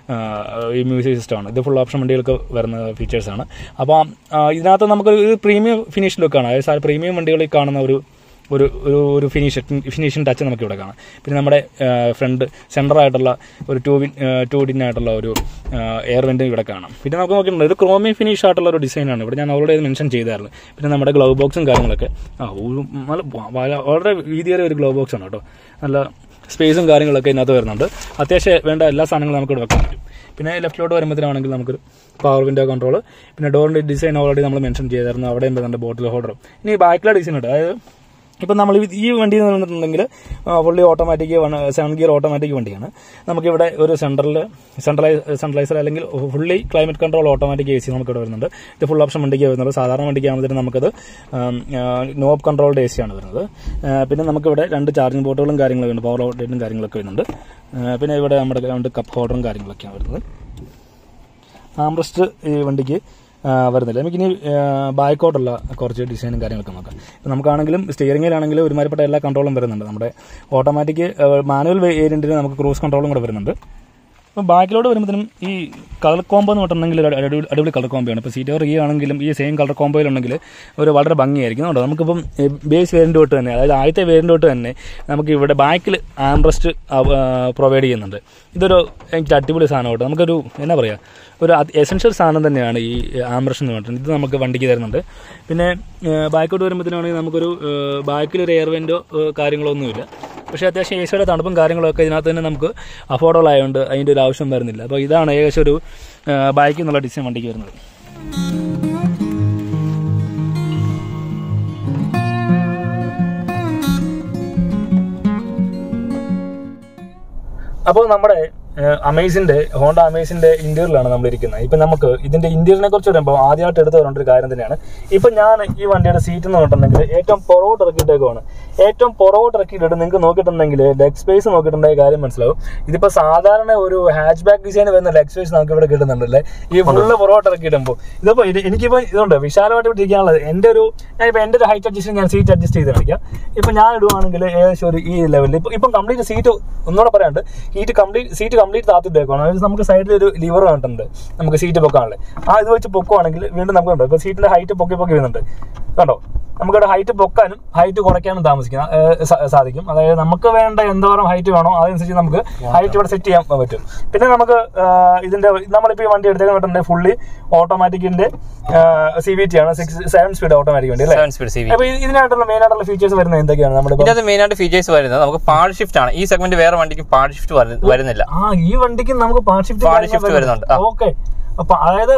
ഈ മ്യൂസിക് സിസ്റ്റമാണ് ഇത് ഫുൾ ഓപ്ഷൻ വണ്ടികൾക്ക് വരുന്ന ഫീച്ചേഴ്സാണ് അപ്പോൾ ആ, ഇതിനകത്ത് നമുക്കൊരു ഒരു പ്രീമിയം ഫിനിഷ് ലുക്കാണ് അതായത് സാർ പ്രീമിയം വണ്ടികളിൽ കാണുന്ന ഒരു ഒരു ഒരു ഒരു ഫിനിഷ് ഫിനിഷിംഗ് ടച്ച് നമുക്ക് ഇവിടെ കാണാം പിന്നെ നമ്മുടെ ഫ്രണ്ട് സെൻറ്റർ ആയിട്ടുള്ള ഒരു ടൂ വിൻ ടൂ വിൻ ആയിട്ടുള്ള ഒരു എയർ വെൻറ്റ് ഇവിടെ കാണാം പിന്നെ നമുക്ക് നോക്കിയിട്ടുണ്ട് ഇത് ക്രോമി ഫിനിഷ് ആയിട്ടുള്ള ഒരു ഡിസൈനാണ് ഇവിടെ ഞാൻ ഓൾറെഡി മെൻഷൻ ചെയ്തായിരുന്നു പിന്നെ നമ്മുടെ ഗ്ലൗ ബോക്സും കാര്യങ്ങളൊക്കെ ആ ഒരു നല്ല വ- വളരെ വീതിയേറിയ ഒരു ഗ്ലൗ ബോക്സ് ആണ് കേട്ടോ നല്ല സ്പേസും കാര്യങ്ങളൊക്കെ ഇതിനകത്ത് വരുന്നുണ്ട് അത്യാവശ്യം വേണ്ട എല്ലാ സാധനങ്ങളും നമുക്ക് ഇവിടെ വെക്കാൻ പറ്റും പിന്നെ ലെഫ്റ്റിലോട്ട് വരുമ്പോഴത്തേനാണെങ്കിൽ നമുക്കൊരു പവർ വിൻഡോ കൺട്രോൾ പിന്നെ ഡോറിൻ്റെ ഡിസൈൻ ഓൾറെഡി നമ്മൾ മെൻഷൻ ചെയ്തായിരുന്നു അവിടെ വരുന്നുണ്ട് ബോട്ടിൽ ഹോൾഡറും ഇനി ബാക്കിലെ ഡിസൈൻ ഉണ്ട് അതായത് ഇപ്പം നമ്മൾ ഈ വണ്ടി എന്ന് പറഞ്ഞിട്ടുണ്ടെങ്കിൽ fully automatic seven gear automatic വണ്ടിയാണ് നമുക്കിവിടെ ഒരു സെൻട്രൽ സെൻട്രലൈസ് സെൻട്രലൈസർ അല്ലെങ്കിൽ fully climate control automatic A C നമുക്കിവിടെ വരുന്നുണ്ട് ഇത് ഫുൾ ഓപ്ഷൻ വണ്ടിക്ക് വരുന്നത് സാധാരണ വണ്ടിക്ക് ആകുമ്പോഴത്തേനും നമുക്കത് നോബ് കൺട്രോൾഡ് എ സി ആണ് വരുന്നത് ആ, പിന്നെ നമുക്കിവിടെ രണ്ട് ചാർജിങ് പോർട്ടുകളും കാര്യങ്ങളൊക്കെ ഉണ്ട് പവർ ഔട്ട്ലെറ്റും കാര്യങ്ങളൊക്കെ വരുന്നുണ്ട് ആ, പിന്നെ ഇവിടെ നമ്മുടെ രണ്ട് കപ്പ് ഹോൾഡറും കാര്യങ്ങളൊക്കെയാണ് വരുന്നത് ആംബ്രസ്റ്റ് ഈ വണ്ടിക്ക് ആ, വരുന്നില്ല നമുക്കിനി ബാക്കോട്ടുള്ള കുറച്ച് ഡിസൈനും കാര്യങ്ങളൊക്കെ നോക്കാം ഇപ്പം നമുക്കാണെങ്കിലും സ്റ്റിയറിംഗിലാണെങ്കിലും ഒരുമാതിരിപ്പെട്ട എല്ലാ കൺട്രോളും വരുന്നുണ്ട് നമ്മുടെ ഓട്ടോമാറ്റിക് മാനുവൽ വേരിയൻറ്റിന് നമുക്ക് ക്രൂസ് കൺട്രോളും കൂടെ വരുന്നുണ്ട് അപ്പോൾ ബാക്കിലോട്ട് വരുമ്പോഴത്തേനും ഈ കളർ കോംബോ എന്ന് പറഞ്ഞിട്ടുണ്ടെങ്കിൽ ഒരു അടിപൊളി അടിപൊളി കളർ കോംബോയാണ് ഇപ്പോൾ സീറ്റോർ ഈ ആണെങ്കിലും ഈ സെയിം കളർ കോംബോയിലുണ്ടെങ്കിൽ ഒരു വളരെ ഭംഗിയായിരിക്കും കേട്ടോ നമുക്കിപ്പം ബേസ് വേരിയൻ്റ് തൊട്ട് തന്നെ അതായത് ആദ്യത്തെ വേരിയൻ്റ് തൊട്ട് തന്നെ നമുക്ക് ഇവിടെ ബാക്കിൽ ആംബ്രസ്റ്റ് പ്രൊവൈഡ് ചെയ്യുന്നുണ്ട് ഇതൊരു എനിക്ക് അടിപൊളി സാധനം കേട്ടോ നമുക്കൊരു എന്നാ പറയുക ഒരു എസെൻഷ്യൽ സാധനം തന്നെയാണ് ഈ ആംബ്രസ്റ്റ് എന്ന് പറഞ്ഞിട്ട് ഇത് നമുക്ക് വണ്ടിക്ക് തരുന്നുണ്ട് പിന്നെ ബാക്കോട്ട് വരുമ്പോഴത്തേനാണെങ്കിൽ നമുക്കൊരു ബാക്കിലൊരു എയർ വെൻറ്റോ കാര്യങ്ങളൊന്നുമില്ല പക്ഷേ അത്യാവശ്യം എ സിയുടെ തണുപ്പും കാര്യങ്ങളൊക്കെ ഇതിനകത്ത് തന്നെ നമുക്ക് അഫോർഡബിൾ ആയതുകൊണ്ട് അതിൻ്റെ ഒരു ആവശ്യം വരുന്നില്ല അപ്പോൾ ഇതാണ് ഏകദേശം ഒരു ബൈക്കിൽ നിന്നുള്ള ഡിസൈൻ വണ്ടിക്ക് വരുന്നത് അപ്പോൾ നമ്മുടെ അമേസിന്റെ ഹോണ്ട അമേസിന്റെ ഇന്റീരിയറിലാണ് നമ്മൾ ഇരിക്കുന്നത് ഇപ്പൊ നമുക്ക് ഇതിന്റെ ഇന്റീരിയറിനെ കുറിച്ച് പറയുമ്പോൾ ആദ്യമായിട്ട് എടുത്തു പറഞ്ഞ ഒരു കാര്യം തന്നെയാണ് ഇപ്പൊ ഞാൻ ഈ വണ്ടിയുടെ സീറ്റ് എന്ന് പറഞ്ഞിട്ടുണ്ടെങ്കിൽ ഏറ്റവും പുറകോട്ട് ഇറക്കിയിട്ടേക്കുവാണ് ഏറ്റവും പുറകോട്ട് ഇറക്കിയിട്ട് നിങ്ങൾക്ക് നോക്കിയിട്ടുണ്ടെങ്കിൽ ലെഗ് സ്പേസ് നോക്കിയിട്ടുണ്ടെങ്കിൽ കാര്യം മനസ്സിലാവും ഇതിപ്പോ സാധാരണ ഒരു ഹാച്ച് ബാക്ക് ഡിസൈൻ വരുന്ന ലെഗ് സ്പേസ് നമുക്ക് ഇവിടെ കിട്ടുന്നുണ്ടല്ലേ ഈ ഫുള്ള് പുറകോട്ട് ഇറക്കിയിടുമ്പോൾ ഇതിപ്പോ ഇത് എനിക്കിപ്പോ ഇതുണ്ട് വിശാലമായിട്ട് ഇവിടെ ഇരിക്കാനുള്ളത് എന്റെ ഒരു ഞാൻ ഇപ്പൊ എന്റെ ഒരു ഹൈറ്റ് അഡ്ജസ്റ്റ് ഞാൻ സീറ്റ് അഡ്ജസ്റ്റ് ചെയ്ത് കാണിക്കാം ഇപ്പൊ ഞാൻ ഇടുവാണെങ്കിൽ ഏകദേശം ഒരു ഈ ലെവലിൽ ഇപ്പൊ ഇപ്പം കംപ്ലീറ്റ് സീറ്റ് ഒന്നുകൂടെ പറയാണ്ട് സീറ്റ് കംപ്ലീറ്റ് സീറ്റ് കംപ്ലീറ്റ് താത്തിട്ടേക്കാണ് അതായത് നമുക്ക് സൈഡിൽ ഒരു ലിവർ കണ്ടിട്ടുണ്ട് നമുക്ക് സീറ്റ് പൊക്കാനുള്ള ആ ഇത് വെച്ച് പൊക്കുവാണെങ്കിൽ വീണ്ടും നമുക്ക് കണ്ടോ ഇപ്പൊ സീറ്റിന്റെ ഹൈറ്റ് പൊക്കി പൊക്കി വരുന്നുണ്ട് കണ്ടോ നമുക്കിവിടെ ഹൈറ്റ് പൊക്കാനും ഹൈറ്റ് കുറയ്ക്കാനും താമസിക്കുന്ന ഏഹ് സ- സാധിക്കും അതായത് നമുക്ക് വേണ്ട എന്തോരം ഹൈറ്റ് വേണോ അതനുസരിച്ച് നമുക്ക് ഹൈറ്റ് ഇവിടെ സെറ്റ് ചെയ്യാൻ പറ്റും പിന്നെ നമുക്ക് ആഹ് ഇതിന്റെ നമ്മളിപ്പോൾ ഈ വണ്ടി എടുത്തേക്കുന്നുണ്ടെങ്കിൽ ഫുള്ളി ഓട്ടോമാറ്റിക്കിന്റെ സി വി ടി ആണ് സിക്സ് സെവൻ സ്പീഡ് ഓട്ടോമാറ്റിക് വണ്ടി അല്ലേ സെവൻ സ്പീഡ് സി വി അപ്പൊ ഇത് ഇതിനായിട്ടുള്ള മെയിൻ ആയിട്ടുള്ള ഫീച്ചേഴ്സ് വരുന്നത് എന്തൊക്കെയാണ് നമ്മുടെ ഇതിനകത്ത് മെയിൻ ആയിട്ട് ഫീച്ചേഴ്സ് വരുന്നത് നമുക്ക് പാഡ് ഷിഫ്റ്റ് ആണ് ഈ സെഗ്മെന്റ് വേറെ വണ്ടിക്ക് പാഡ് ഷിഫ്റ്റ് വരുന്നില്ല ആ ഈ വണ്ടിക്ക് നമുക്ക് പാർട്ട് ഷിഫ്റ്റ് Part shift വരുന്നുണ്ട്. ആ. ഓക്കെ അപ്പൊ അതായത്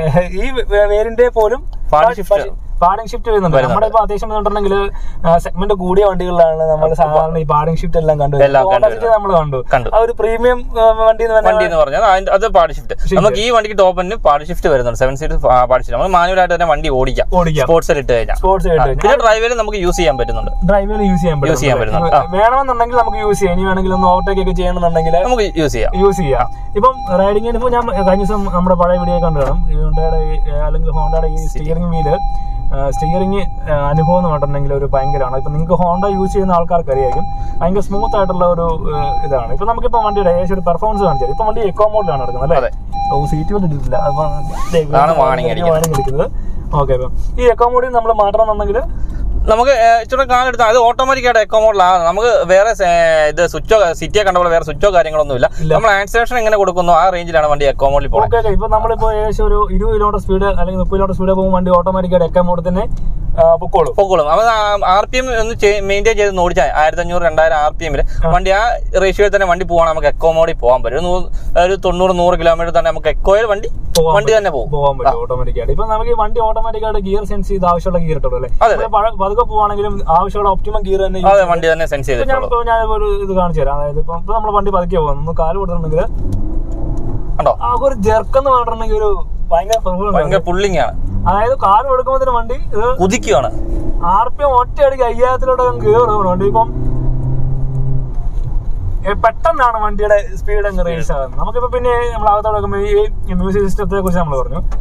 ഈ വേരിയന്റ് പോലും Part shift. പാഡിംഗ് ഷിഫ്റ്റ് വരുന്നുണ്ട് നമ്മുടെ ഇപ്പൊ അത്യാവശ്യം പറഞ്ഞിട്ടുണ്ടെങ്കിൽ സെഗ്മെന്റ് കൂടിയ വണ്ടികളിലാണ് നമ്മൾ സാധാരണ ഈ പാഡിംഗ് ഷിഫ്റ്റ് എല്ലാം കണ്ടു എല്ലാം കണ്ടുവരുന്നത്. നമ്മൾ കണ്ടു കണ്ടു. ആ ഒരു പ്രീമിയം വണ്ടി എന്ന് വണ്ടി പറഞ്ഞാൽ എന്ന് പറഞ്ഞാൽ അതിന്റെ- അത് പാഡ് ഷിഫ്റ്റ് നമുക്ക് ഈ വണ്ടിക്ക് ടോപ്പിന് പാഡ് ഷിഫ്റ്റ് വരുന്നുണ്ട് സെവൻ സീറ്റ് പാഡ് ഷിഫ്റ്റ് നമുക്ക് മാനുവലായിട്ട് തന്നെ വണ്ടി ഓടിക്കാം ഓടിക്കാം സ്പോർട്സിൽ ഇട്ട് കഴിഞ്ഞാൽ സ്പോർട്സ് ആ, ആയിട്ട് പിന്നെ ഡ്രൈവിൽ നമുക്ക് യൂസ് ചെയ്യാൻ പറ്റുന്നുണ്ട് ഡ്രൈവിൽ യൂസ് ചെയ്യാൻ Use ചെയ്യാൻ പറ്റുന്നുണ്ട്. ആ. വേണമെന്നുണ്ടെങ്കിൽ നമുക്ക് യൂസ് ചെയ്യാം ഇനി വേണമെങ്കിൽ ഒന്ന് ഓവർടേക്ക് ഒക്കെ ചെയ്യണമെന്നുണ്ടെങ്കിൽ നമുക്ക് യൂസ് ചെയ്യാം യൂസ് ചെയ്യാം ഇപ്പം റൈഡിങ്ങിന് ഇപ്പോൾ ഞാൻ കഴിഞ്ഞ ദിവസം നമ്മുടെ പഴയ വീഡിയോ കണ്ടു കാണും ഈ ഹോണ്ടയുടെ ഈ, ഏഹ്, അല്ലെങ്കിൽ ഹോണ്ടയുടെ ഈ സ്റ്റിയറിംഗ് വീല് സ്റ്റിയറിംഗ് അനുഭവം എന്ന് പറഞ്ഞിട്ടുണ്ടെങ്കിൽ ഒരു ഭയങ്കരമാണ് ഇപ്പൊ നിങ്ങൾക്ക് ഹോണ്ട യൂസ് ചെയ്യുന്ന ആൾക്കാർക്ക് അറിയായിരിക്കും ഭയങ്കര സ്മൂത്ത് ആയിട്ടുള്ള ഒരു ഏഹ്, ഇതാണ് ഇപ്പൊ നമുക്കിപ്പോ വണ്ടിയുടെ ഏകദേശം ഒരു പെർഫോമൻസ് കാണിച്ചത് ഇപ്പൊ വണ്ടി എക്കോ മോഡിലാണ് നടക്കുന്നത് അല്ലേ അതെ. ഓ സീറ്റ് ബെൽറ്റ് ഇട്ടിട്ടില്ല അപ്പൊ ദേ, അതാണ് warning അടിക്കുന്നത്. warning അടിക്കുന്നത് ഓക്കെ അപ്പൊ ഈ എക്കോ മോഡിൽ നമ്മൾ മാറ്റണമെന്നുണ്ടെങ്കിൽ നമുക്ക് ഏഹ്, ഇച്ചിരി കാലം എടുത്താൽ അത് ഓട്ടോമാറ്റിക് ആയിട്ട് എക്കോ മോഡലാണ് നമുക്ക് വേറെ സെ- ഇത് സ്വിച്ചോ സിറ്റിയെ കണ്ട പോലെ വേറെ സ്വിച്ചോ കാര്യങ്ങളൊന്നും ഇല്ല നമ്മൾ ആക്സിലേഷൻ എങ്ങനെ കൊടുക്കുന്നു ആ റേഞ്ചിലാണ് വണ്ടി എക്കോ മോഡിൽ പോകുന്നത് ഓക്കെ ഓക്കെ ഇപ്പൊ നമ്മളിപ്പോ ഏകദേശം ഒരു ഇരുപത് കിലോമീറ്റർ സ്പീഡ് അല്ലെങ്കിൽ മുപ്പത് കിലോമീറ്റർ സ്പീഡ് പോകുമ്പോൾ വണ്ടി ഓട്ടോമാറ്റിക്കായിട്ട് എക്കോ മോഡിൽ തന്നെ ആ, പൊക്കോളും പൊക്കോളും അപ്പൊ ആർ പി എം ഒന്ന് മെയിൻറ്റെയിൻ ചെയ്ത് ഓടിച്ചാൽ ആയിരത്തി അഞ്ഞൂറ് രണ്ടായിരം ആർ പി എമ്മിൽ വണ്ടി ആ റേഷ്യോയിൽ തന്നെ വണ്ടി പോവാണ് നമുക്ക് എക്കോ മോഡിൽ പോകാൻ പറ്റും ഒരു നൂ- ഒരു തൊണ്ണൂറ് നൂറ് കിലോമീറ്റർ തന്നെ നമുക്ക് എക്കോയിൽ വണ്ടി പോകാൻ വണ്ടി തന്നെ പോകും പോകാൻ പറ്റും ഓട്ടോമാറ്റിക് ആയിട്ട് ഇപ്പൊ നമുക്ക് ഈ വണ്ടി ഓട്ടോമാറ്റിക് ആയിട്ട് ഗിയർ സെൻസ് ചെയ്ത് ആവശ്യമുള്ള ഗിയർ ഇട്ടുള്ളൂ അല്ലേ അതെ. നമ്മള് പഴ- പതുക്കെ പോവാണെങ്കിലും ആവശ്യമുള്ള ഒപ്റ്റിമം ഗിയർ തന്നെ use അതെ വണ്ടി തന്നെ സെൻസ് ഇപ്പൊ ഞാൻ ചെയ്തിട്ടുള്ളൂ ഇപ്പൊ ഞാൻ ഒരു ഇത് കാണിച്ചു തരാം അതായത് ഇപ്പൊ ഇപ്പൊ നമ്മൾ വണ്ടി പതുക്കെ പോകുന്നു ഒന്ന് കാല് കൊടുത്തിട്ടുണ്ടെങ്കിൽ കണ്ടോ ആ ഒരു ജെർക്ക് എന്ന് പറഞ്ഞിട്ടുണ്ടെങ്കിൽ ഒരു ഭയങ്കര performance ആണ്. ഭയങ്കര പുള്ളിങ് ആണ് അതായത് കാല് കൊടുക്കുമ്പോൾ വണ്ടി ഇത് കുതിക്കുകയാണ് ആർ പി എം ഒറ്റയടിക്ക് അയ്യായിരത്തിലോട്ട് കയറും വണ്ടി ഇപ്പം ഏ, പെട്ടെന്നാണ് വണ്ടിയുടെ സ്പീഡ് അങ്ങ് റേസ് ആകുന്നത് നമുക്കിപ്പോ പിന്നെ നമ്മൾ അകത്തോടെ നോക്കുമ്പോൾ ഈ മ്യൂസിക് സിസ്റ്റത്തെ കുറിച്ച് നമ്മൾ പറഞ്ഞു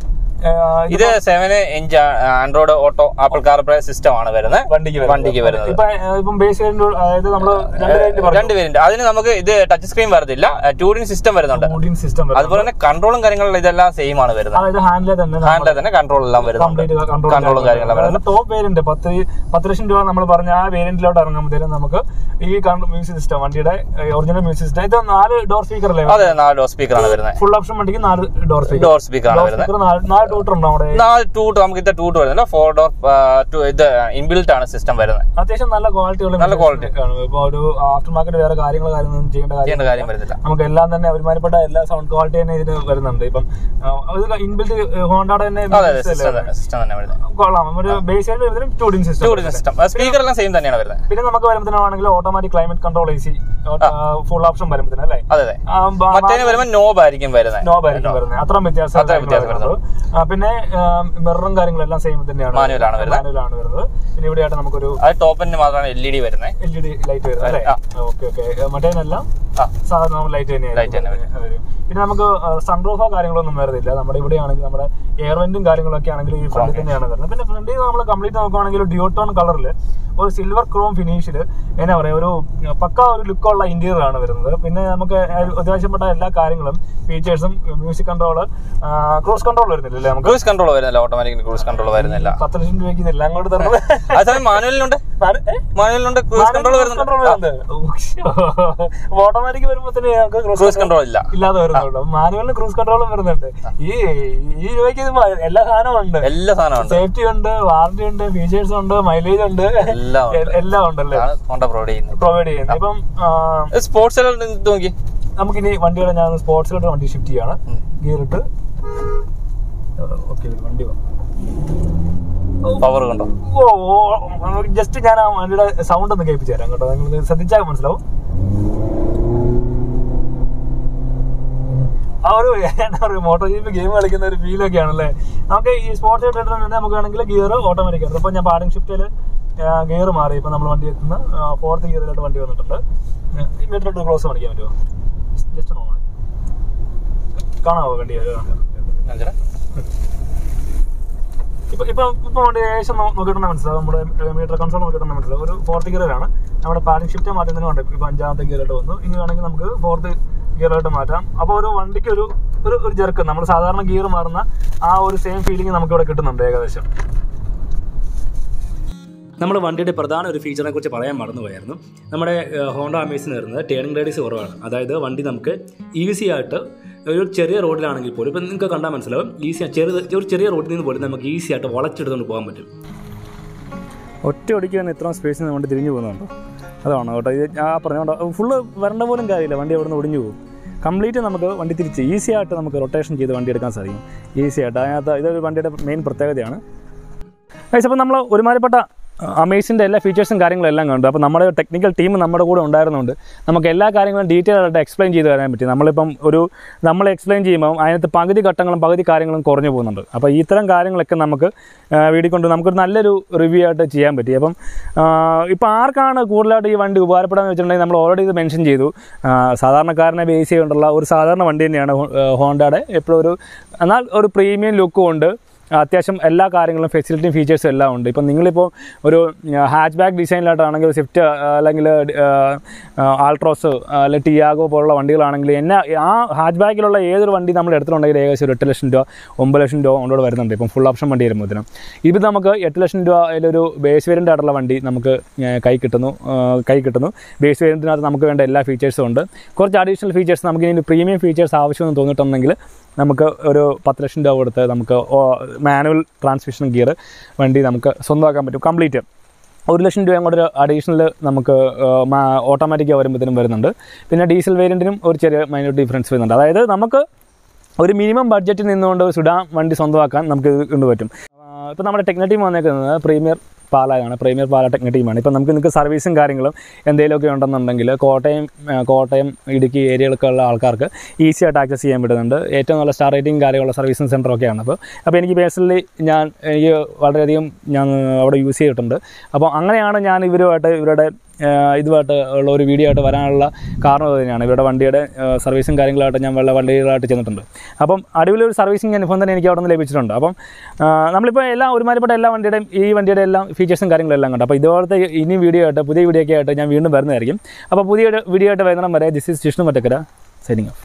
ഇത് seven inch Android auto Apple CarPlay system ആണ് വരുന്നത് വണ്ടിക്ക് വണ്ടിക്ക് വരുന്നത് ഇപ്പൊ ഏഹ്, ഇപ്പം ബേസ് വേരിയന്റ് അതായത് നമ്മള് രണ്ട് വേരിയന്റ് പറഞ്ഞു രണ്ട് പേരുണ്ട് അതിന് നമുക്ക് ഇത് ടച്ച് സ്ക്രീൻ വരുന്നില്ല ടൂറിംഗ് സിസ്റ്റം വരുന്നുണ്ട് മൂഡിങ് സിസ്റ്റം അതുപോലെ തന്നെ കൺട്രോളും കാര്യങ്ങളും ഇതെല്ലാം സെയിം ആണ് വരുന്നത് അതായത് ഹാൻഡിലെ തന്നെ ഹാൻഡിലെ തന്നെ കൺട്രോൾ എല്ലാം വരുന്നുണ്ട് കംപ്ലീറ്റ് കൺട്രോൾ കൺട്രോളും കാര്യങ്ങളും വരുന്നത് ടോപ്പ് വേരിയന്റ് പത്ത് പത്ത് ലക്ഷം രൂപ നമ്മൾ പറഞ്ഞ ആ വേരിയന്റിലോട്ട് ഇറങ്ങുമ്പോഴത്തേനും നമുക്ക് ഈ മ്യൂസിക് സിസ്റ്റം വണ്ടിയുടെ ഒറിജിനൽ മ്യൂസിക് സിസ്റ്റം ഇത് നാല് ഡോർ സ്പീക്കർ അല്ലേ അതെ നാല് ഡോർ സ്പീക്കർ ആണ് വരുന്നത് ഫുൾ ഓപ്ഷൻ വണ്ടിക്ക് നാല് ഡോർ സ്പീക്കർ ഡോർ സ്പീക്കർ ആണ് ഡോർ വരുന്നത് സ്പീക്കർ നാല് ടൂട്ടർ ഉണ്ടോ അവിടെ നാല് ടൂട്ട് നമുക്ക് ഇത് ടൂട്ട് വരുന്നില്ല ഫോർ ഡോർ ഇത് ഇൻബിൽറ്റ് ആണ് സിസ്റ്റം വരുന്നത് അത്യാവശ്യം നല്ല ക്വാളിറ്റി ഉള്ള നല്ല quality. ഇപ്പൊ ഒരു ആഫ്റ്റർ മാർക്കറ്റ് വേറെ കാര്യങ്ങൾ കാര്യങ്ങളൊന്നും ചെയ്യേണ്ട കാര്യം ചെയ്യേണ്ട കാര്യം വരുന്നില്ല നമുക്ക് എല്ലാം തന്നെ ഒരുമാതിരിപ്പെട്ട എല്ലാ സൗണ്ട് ക്വാളിറ്റി തന്നെ ഇതിന് വരുന്നുണ്ട് ഇപ്പം ഇൻബിൽറ്റ് ഹോണ്ടയുടെ തന്നെ അതെ അതെ സിസ്റ്റം തന്നെ സിസ്റ്റം തന്നെ വരുന്നത് കൊള്ളാം ഒരു ബേസ് ആയിട്ട് വരുന്നതും ടൂഡിങ് സിസ്റ്റം ടൂട്ട് സിസ്റ്റം സ്പീക്കർ എല്ലാം സെയിം തന്നെയാണ് വരുന്നത് പിന്നെ നമുക്ക് വരുമ്പോഴത്തേനാണെങ്കിൽ automatic climate control A C full option വരുമ്പോഴത്തേനും അല്ലേ അതെ അതെ മറ്റേന് വരുമ്പോൾ നോബ് ആയിരിക്കും വരുന്നത് നോബ് ആയിരിക്കും വരുന്നത് അത്രയും വ്യത്യാസം അത്രയും വ്യത്യാസം വരുന്നുള്ളൂ. ആ, പിന്നെ മിററും കാര്യങ്ങളെല്ലാം സെയിം തന്നെയാണ് Manual ആണ് വരുന്നത്. Manual ആണ് വരുന്നത് പിന്നെ ഇവിടെയായിട്ട് നമുക്കൊരു അത് ടോപ്പിന് മാത്രമാണ് എൽ ഇ ഡി വരുന്നത് എൽ ഇ ഡി ലൈറ്റ് വരുന്നത് അല്ലേ ആ. ഓക്കെ ഓക്കെ മറ്റേനെല്ലാം ആ സാധാരണ ലൈറ്റ് Light തന്നെ തന്നെയായിരിക്കും വരും. പിന്നെ നമുക്ക് സൺറൂഫോ കാര്യങ്ങളൊന്നും വരുന്നില്ല നമ്മുടെ ഇവിടെ ആണെങ്കിൽ നമ്മുടെ എയർ വെന്റും കാര്യങ്ങളൊക്കെ ആണെങ്കിൽ ഈ ഫ്രണ്ടിൽ തന്നെയാണ് വരുന്നത് പിന്നെ ഫ്രണ്ടിൽ നമ്മൾ കംപ്ലീറ്റ് നോക്കുകയാണെങ്കിൽ ഡ്യൂട്ടോൺ കളറിൽ ഒരു സിൽവർ ക്രോം ഫിനിഷിൽ എന്നാ പറയാ ഒരു പക്ക ഒരു ലുക്കുള്ള ഇന്റീരിയർ ആണ് വരുന്നത് പിന്നെ നമുക്ക് അത്യാവശ്യപ്പെട്ട എല്ലാ കാര്യങ്ങളും ഫീച്ചേഴ്സും മ്യൂസിക് കൺട്രോള് ക്രൂസ് കൺട്രോൾ വരുന്നില്ലല്ലേ നമുക്ക് ക്രൂസ് കൺട്രോൾ വരുന്നില്ല ഓട്ടോമാറ്റിക് ക്രൂസ് കൺട്രോൾ വരുന്നില്ല പത്ത് ലക്ഷം രൂപയ്ക്ക് എല്ലാം അങ്ങോട്ട് തരുന്നത് അതേസമയം മാനുവലിനുണ്ട് മാനുവലിനുണ്ട് ക്രൂസ് കൺട്രോൾ വരുന്നുണ്ട് ഓട്ടോമാറ്റിക് വരുമ്പോ തന്നെ ക്രൂസ് കൺട്രോൾ ഇല്ല ഇല്ലാതെ വരുന്നുള്ളൂ മാനുവലിന് ക്രൂസ് കൺട്രോളും വരുന്നുണ്ട് ഈ ഈ രൂപയ്ക്ക് ഇത് മ- എല്ലാ സാധനവും ഉണ്ട് എല്ലാ സാധനവും ഉണ്ട് സേഫ്റ്റി ഉണ്ട് വാറന്റി ഉണ്ട് ഫീച്ചേഴ്സ് ഉണ്ട് മൈലേജ് ഉണ്ട് എല്ലാം ഉണ്ട് എ- എല്ലാം ഉണ്ടല്ലേ ആണ് ഹോണ്ട പ്രൊവൈഡ് ചെയ്യുന്നത് പ്രൊവൈഡ് ചെയ്യുന്നത് ഇപ്പം ആ, സ്പോർട്സ് എല്ലാം ഇത് നോക്കി നമുക്കിനി വണ്ടിയുടെ ഞാൻ സ്പോർട്സിലോട്ട് വണ്ടി ഷിഫ്റ്റ് ചെയ്യാണ് ഗിയർ ഇട്ട് ഓക്കെ വണ്ടി വാ. പവർ കണ്ടോ ഓ ജസ്റ്റ് ഞാൻ ആ വണ്ടിയുടെ സൗണ്ട് ഒന്ന് കേൾപ്പിച്ചു തരാം കേട്ടോ നിങ്ങൾ ശ്രദ്ധിച്ചാൽ മനസ്സിലാവും ആ ഒരു എന്താ പറയുക മോട്ടോർ ജീപ്പ് ഗെയിം കളിക്കുന്ന ഒരു ഫീലൊക്കെ ആണല്ലേ നമുക്ക് ഈ സ്പോർട്സ് ആയിട്ട് നമുക്ക് വേണമെങ്കിൽ ഗിയർ ഓട്ടോമാറ്റിക് ആണ് അപ്പോൾ ഞാൻ പാഡിങ് ഷിഫ്റ്റിൽ ഗിയർ മാറി ഇപ്പം നമ്മൾ വണ്ടി എത്തുന്ന ഫോർത്ത് ഗിയറിലോട്ട് വണ്ടി വന്നിട്ടുണ്ട് ഈ മീറ്റർ ക്ലോസ് കാണിക്കാൻ പറ്റുമോ ജസ്റ്റ് നോക്കാം കാണാമോ വണ്ടി കാണിച്ചേരാ. ഇപ്പൊ ഇപ്പൊ ഇപ്പൊ വണ്ടി ഏകദേശം നോ- നോക്കിയിട്ടുണ്ടെങ്കിൽ മനസ്സിലാവും നമ്മുടെ മീറ്റർ കൺസോൾ നോക്കിയിട്ടുണ്ടെങ്കിൽ മനസ്സിലാവും ഒരു ഫോർത്ത് ഗിയറാണ് നമ്മുടെ പാഡിംഗ് ഷിഫ്റ്റ് മാറ്റുന്നതിന് വേണ്ടി ഇപ്പൊ അഞ്ചാമത്തെ ഗിയറിലോട്ട് വന്നു ഇനി വേണമെങ്കിൽ നമുക്ക് ഫോർത്ത് ഗിയറിലോട്ട് മാറ്റാം അപ്പോൾ ഒരു വണ്ടിക്ക് ഒരു ഒരു ഒരു ജെർക്ക് നമ്മൾ സാധാരണ ഗിയർ മാറുന്ന ആ ഒരു സെയിം ഫീലിംഗ് നമുക്ക് ഇവിടെ കിട്ടുന്നുണ്ട് ഏകദേശം നമ്മുടെ വണ്ടിയുടെ പ്രധാന ഒരു ഫീച്ചറിനെ കുറിച്ച് പറയാൻ മറന്നുപോയായിരുന്നു നമ്മുടെ ഹോണ്ട അമേസിന് വരുന്നത് ടേണിംഗ് റേഡിയസ് കുറവാണ് അതായത് വണ്ടി നമുക്ക് ഈസി ആയിട്ട് ഒരു ചെറിയ റോഡിലാണെങ്കിൽ പോലും ഇപ്പം നിങ്ങൾക്ക് കണ്ടാൽ മനസ്സിലാവും ഈസി ചെറിയ ഒരു ചെറിയ റോഡിൽ നിന്ന് പോലും നമുക്ക് ഈസി ആയിട്ട് വളച്ചെടുത്തുകൊണ്ട് പോകാൻ പറ്റും ഒറ്റ ഒടിക്ക് തന്നെ ഇത്രയും സ്പേസിൽ നിന്ന് വണ്ടി തിരിഞ്ഞു പോകുന്നുണ്ടോ അതാണ് കേട്ടോ ഇത് ആ പറഞ്ഞോണ്ട് ഫുള്ള് വരേണ്ട പോലും കാര്യമില്ല വണ്ടി അവിടെ നിന്ന് ഒടിഞ്ഞു പോകും കംപ്ലീറ്റ് നമുക്ക് വണ്ടി തിരിച്ച് ഈസി ആയിട്ട് നമുക്ക് റൊട്ടേഷൻ ചെയ്ത് വണ്ടി എടുക്കാൻ സാധിക്കും ഈസി ആയിട്ട് അതിനകത്ത് ഇതൊരു വണ്ടിയുടെ മെയിൻ പ്രത്യേകതയാണ് ഗൈസ് അപ്പോൾ നമ്മൾ ഒരുമാതിരിപ്പെട്ട അമേസിൻ്റെ എല്ലാ ഫീച്ചേഴ്സും കാര്യങ്ങളും എല്ലാം കണ്ടു അപ്പോൾ നമ്മുടെ ടെക്നിക്കൽ ടീം നമ്മുടെ കൂടെ ഉണ്ടായിരുന്നുകൊണ്ട് നമുക്ക് എല്ലാ കാര്യങ്ങളും ഡീറ്റെയിൽ ആയിട്ട് എക്സ്പ്ലെയിൻ ചെയ്ത് തരാൻ പറ്റി നമ്മളിപ്പം ഒരു നമ്മൾ എക്സ്പ്ലെയിൻ ചെയ്യുമ്പോൾ അതിനകത്ത് പകുതി ഘട്ടങ്ങളും പകുതി കാര്യങ്ങളും കുറഞ്ഞു പോകുന്നുണ്ട് അപ്പോൾ ഇത്തരം കാര്യങ്ങളൊക്കെ നമുക്ക് വീഡിയോ കൊണ്ട് നമുക്കൊരു നല്ലൊരു റിവ്യൂ ആയിട്ട് ചെയ്യാൻ പറ്റി അപ്പം ഇപ്പോൾ ആർക്കാണ് കൂടുതലായിട്ട് ഈ വണ്ടി ഉപകാരപ്പെടാന്ന് വെച്ചിട്ടുണ്ടെങ്കിൽ നമ്മൾ ഓൾറെഡി ഇത് മെൻഷൻ ചെയ്തു ആ, സാധാരണക്കാരനെ ബേസ് ചെയ്തുകൊണ്ടുള്ള ഒരു സാധാരണ വണ്ടി തന്നെയാണ് ഹോ- ഹോണ്ടയുടെ എപ്പോഴും ഒരു എന്നാൽ ഒരു പ്രീമിയം ലുക്കും ഉണ്ട് അത്യാവശ്യം എല്ലാ കാര്യങ്ങളും ഫെസിലിറ്റിയും ഫീച്ചേഴ്സും എല്ലാം ഉണ്ട് ഇപ്പം നിങ്ങളിപ്പോൾ ഒരു ഹാച്ച് ബാക്ക് ഡിസൈനിലായിട്ടാണെങ്കിൽ സ്വിഫ്റ്റ് അല്ലെങ്കിൽ ആൾട്രോസ് അല്ലെങ്കിൽ ടിയാഗോ പോലുള്ള വണ്ടികളാണെങ്കിൽ എന്നെ ആ ഹാച്ച് ബാക്കിലുള്ള ഏതൊരു വണ്ടി നമ്മൾ എടുത്തിട്ടുണ്ടെങ്കിൽ ഏകദേശം ഒരു എട്ട് ലക്ഷം രൂപ ഒമ്പത് ലക്ഷം രൂപ കൊണ്ടോട് വരുന്നുണ്ട് ഇപ്പം ഫുൾ ഓപ്ഷൻ വണ്ടി വരുമ്പോഴത്തേനും ഇത് നമുക്ക് എട്ട് ലക്ഷം രൂപ അതിലൊരു ബേസ് വേരിയൻ്റ് ആയിട്ടുള്ള വണ്ടി നമുക്ക് ഏഹ്, കൈ കിട്ടുന്നു ഏഹ്, കൈ കിട്ടുന്നു ബേസ് വേരിയൻറ്റിനകത്ത് നമുക്ക് വേണ്ട എല്ലാ ഫീച്ചേഴ്സും ഉണ്ട് കുറച്ച് അഡീഷണൽ ഫീച്ചേഴ്സ് നമുക്ക് ഇനി പ്രീമിയം ഫീച്ചേഴ്സ് ആവശ്യമെന്ന് തോന്നിയിട്ടുണ്ടെങ്കിൽ നമുക്ക് ഒരു പത്ത് ലക്ഷം രൂപ കൊടുത്ത് നമുക്ക് മാനുവൽ ട്രാൻസ്മിഷൻ ഗിയർ വണ്ടി നമുക്ക് സ്വന്തമാക്കാൻ പറ്റും കംപ്ലീറ്റ് ഒരു ലക്ഷം രൂപയും കൂടെ ഒരു അഡീഷണൽ നമുക്ക് ഓട്ടോമാറ്റിക്കായി വരുമ്പോഴത്തേനും വരുന്നുണ്ട് പിന്നെ ഡീസൽ വേരിയൻറ്റിനും ഒരു ചെറിയ മൈനർ ഡിഫറൻസ് വരുന്നുണ്ട് അതായത് നമുക്ക് ഒരു മിനിമം ബഡ്ജറ്റിൽ നിന്നുകൊണ്ട് സുഡാൻ വണ്ടി സ്വന്തമാക്കാൻ നമുക്ക് ഇത് കൊണ്ട് പറ്റും ഇപ്പോൾ നമ്മുടെ ടെക്നിക്കൽ ടീം വന്നേക്കുന്നത് പ്രീമിയർ പാലയാണ് പ്രീമിയർ പാല ടെക്നിക് ടീമാണ് ഇപ്പം നമുക്ക് നിങ്ങൾക്ക് സർവീസും കാര്യങ്ങളും എന്തെങ്കിലുമൊക്കെ ഉണ്ടെന്നുണ്ടെങ്കിൽ കോട്ടയം ആ, കോട്ടയം ഇടുക്കി ഏരിയകളൊക്കെ ഉള്ള ആൾക്കാർക്ക് ഈസി ആയിട്ട് ആക്സസ് ചെയ്യാൻ പറ്റുന്നുണ്ട് ഏറ്റവും നല്ല സ്റ്റാർ റേറ്റിംഗ് കാര്യമുള്ള സർവീസിങ് സെൻ്ററൊക്കെയാണ് അപ്പോൾ അപ്പോൾ എനിക്ക് പേഴ്സണലി ഞാൻ എനിക്ക് വളരെയധികം ഞാൻ അവിടെ യൂസ് ചെയ്തിട്ടുണ്ട് അപ്പോൾ അങ്ങനെയാണ് ഞാൻ ഇവരുമായിട്ട് ഇവരുടെ ആ, ഇതുമായിട്ട് ഉള്ള ഒരു വീഡിയോ ആയിട്ട് വരാനുള്ള കാരണം അത് തന്നെയാണ് ഇവരുടെ വണ്ടിയുടെ ആ, സർവീസും കാര്യങ്ങളായിട്ട് ഞാൻ വെള്ള വണ്ടികളായിട്ട് ചെന്നിട്ടുണ്ട് അപ്പം അടിപൊളി ഒരു സർവീസിങ് അനുഭവം തന്നെ എനിക്ക് അവിടെ നിന്ന് ലഭിച്ചിട്ടുണ്ട് അപ്പം ആ, നമ്മളിപ്പോൾ എല്ലാ ഒരുമാതിരിപ്പെട്ട എല്ലാ വണ്ടിയുടെയും ഈ വണ്ടിയുടെ എല്ലാം ഫീച്ചേഴ്സും കാര്യങ്ങളും എല്ലാം കണ്ടു അപ്പോൾ ഇതുപോലത്തെ ഇനി വീഡിയോ ആയിട്ട് പുതിയ വീഡിയോ ഒക്കെ ആയിട്ട് ഞാൻ വീണ്ടും വരുന്നതായിരിക്കും അപ്പോൾ പുതിയ വീഡിയോ ആയിട്ട് വരുന്നിടം വരെ this is Jishnu Mattakkara signing of